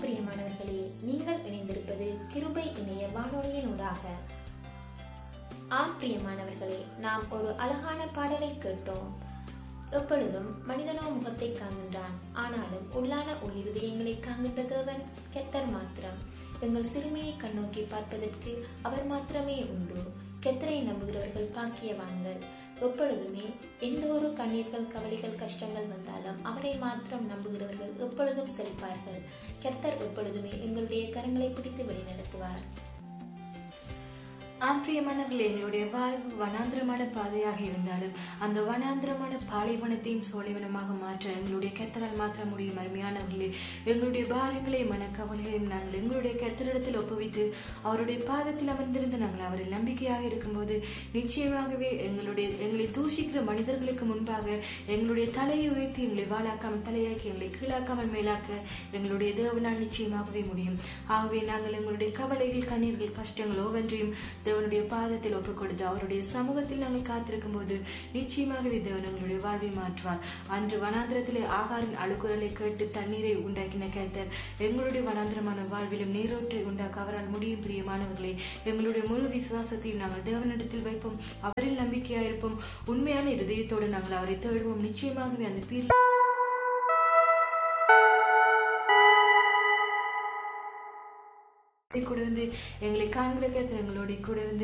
பிரியமானவர்களே நீங்கள் இணைந்திருப்பது கிருபை இணைய வானொலியினூடாக ஆம் பிரியமானவர்களே நாம் ஒரு அழகான பாடலை கேட்டோம் எப்பொழுதும் மனிதனோ முகத்தை காண்கின்றான் ஆனாலும் உள்ளான உள் இருதயங்களை காண்கின்ற தேவன் கெத்தர் மாத்திரம் எங்கள் சிறுமியை கண்ணோக்கி பார்ப்பதற்கு அவர் மாத்திரமே உண்டு கெத்தரை நம்புகிறவர்கள் பாக்கியவான்கள் எப்பொழுதுமே எந்த ஒரு கண்ணீர்கள் கவலைகள் கஷ்டங்கள் வந்தாலும் அவரை மாத்திரம் நம்புகிறவர்கள் எப்பொழுதும் செழிப்பார்கள் கெத்தர் எப்பொழுதுமே எங்களுடைய கரங்களை பிடித்து வழிநடத்துவார் ஆம் பிரியமானவர்களே எங்களுடைய வாழ்வு வனாந்திரமான பாதையாக இருந்தாலும் அந்த வனாந்திரமான பாலைவனத்தையும் சோலைவனமாக மாற்ற எங்களுடைய கெத்தரால் மாற்ற முடியும் அருமையானவர்களே எங்களுடைய பாரங்களையும் மனக்கவலைகளையும் நாங்கள் எங்களுடைய கெத்தரிடத்தில் ஒப்புவித்து அவருடைய பாதத்தில் அமர்ந்திருந்து நாங்கள் அவரில் நம்பிக்கையாக இருக்கும்போது நிச்சயமாகவே எங்களுடைய எங்களை தூஷிக்கிற மனிதர்களுக்கு முன்பாக எங்களுடைய தலையை உயர்த்தி எங்களை வாழாக்காமல் தலையாக்கி எங்களை கீழாக்காமல் மேலாக்க எங்களுடைய தேவனால் நிச்சயமாகவே முடியும் ஆகவே நாங்கள் எங்களுடைய கவலைகள் கண்ணீர்கள் கஷ்டங்கள் ஒவ்வொன்றையும் தேவனுடைய பாதத்தில் ஒப்புக் கொடுத்து அவருடைய சமூகத்தில் நாங்கள் காத்திருக்கும் போது நிச்சயமாகவே தேவன் எங்களுடைய வாழ்வை மாற்றுவார் அன்று வனாந்திரத்திலே ஆகாரின் அழுகுரலை கேட்டு தண்ணீரை உண்டாக்கின கேத்தர் எங்களுடைய வனாந்திரமான வாழ்விலும் நீரோற்றை உண்டாக்க அவரால் முடியும் பிரியமானவர்களே எங்களுடைய முழு விசுவாசத்தையும் நாங்கள் தேவனிடத்தில் வைப்போம் அவரில் நம்பிக்கையாயிருப்போம் உண்மையான இருதயத்தோடு நாங்கள் அவரை தேடுவோம் நிச்சயமாகவே அந்த பீர் கூட இருந்து எங்களை காண்கிற கர்த்தர் எங்களோட கூட இருந்து